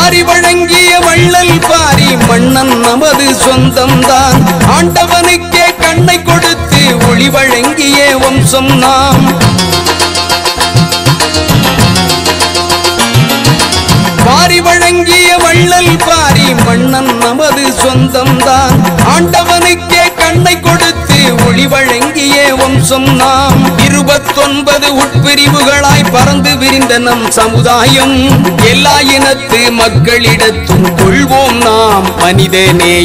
வாரி வழங்கிய வள்ளல் பாரி மன்னன் நமது சொந்தம்தான் ஆண்டவனுக்கே கண்ணை கொடுத்து ஒளி வழங்கிய வம்சம் நாம் வாரி வழங்கிய வள்ளல் பாரி மன்னன் நமது சொந்தம்தான் ஆண்டவனுக்கே கண்ணை கொடுத்து ஒளி வழங்கிய வம்சம் நாம் இருபத்தொன்பது உட்பிரிவுகளாய் பறந்து விரிந்த நம் சமுதாயம் எல்லா இனத்து மக்களிடத்தும் கொள்வோம் நாம் மனிதனே